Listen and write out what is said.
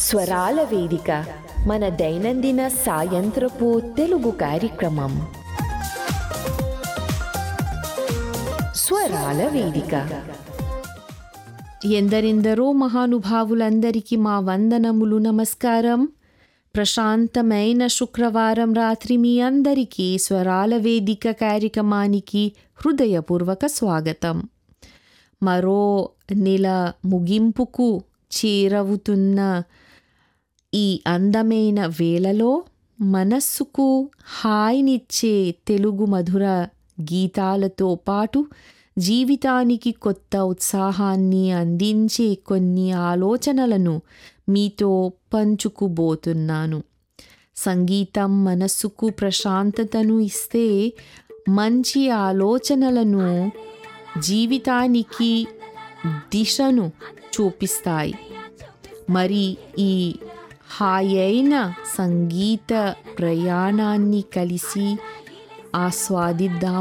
స్వరాల వేదిక మన దైనందిన సాయంత్రపు తెలుగు కార్యక్రమం స్వరాల వేదిక ఎందరెందరో మహానుభావులందరికీ మా వందనములు నమస్కారం ప్రశాంతమైన శుక్రవారం రాత్రి మీ అందరికీ స్వరాల వేదిక కార్యక్రమానికి హృదయపూర్వక స్వాగతం మరో నెల ముగింపుకు చేరవుతున్న ఈ అందమైన వేళలో మనస్సుకు హాయినిచ్చే తెలుగు మధుర గీతాలతో పాటు జీవితానికి కొత్త ఉత్సాహాన్ని అందించే కొన్ని ఆలోచనలను మీతో పంచుకుబోతున్నాను సంగీతం మనస్సుకు ప్రశాంతతను ఇస్తే మంచి ఆలోచనలను జీవితానికి దిశను చూపిస్తాయి మరి ఈ హాయైన సంగీత ప్రయాణాన్ని కలిసి ఆస్వాదిద్దాం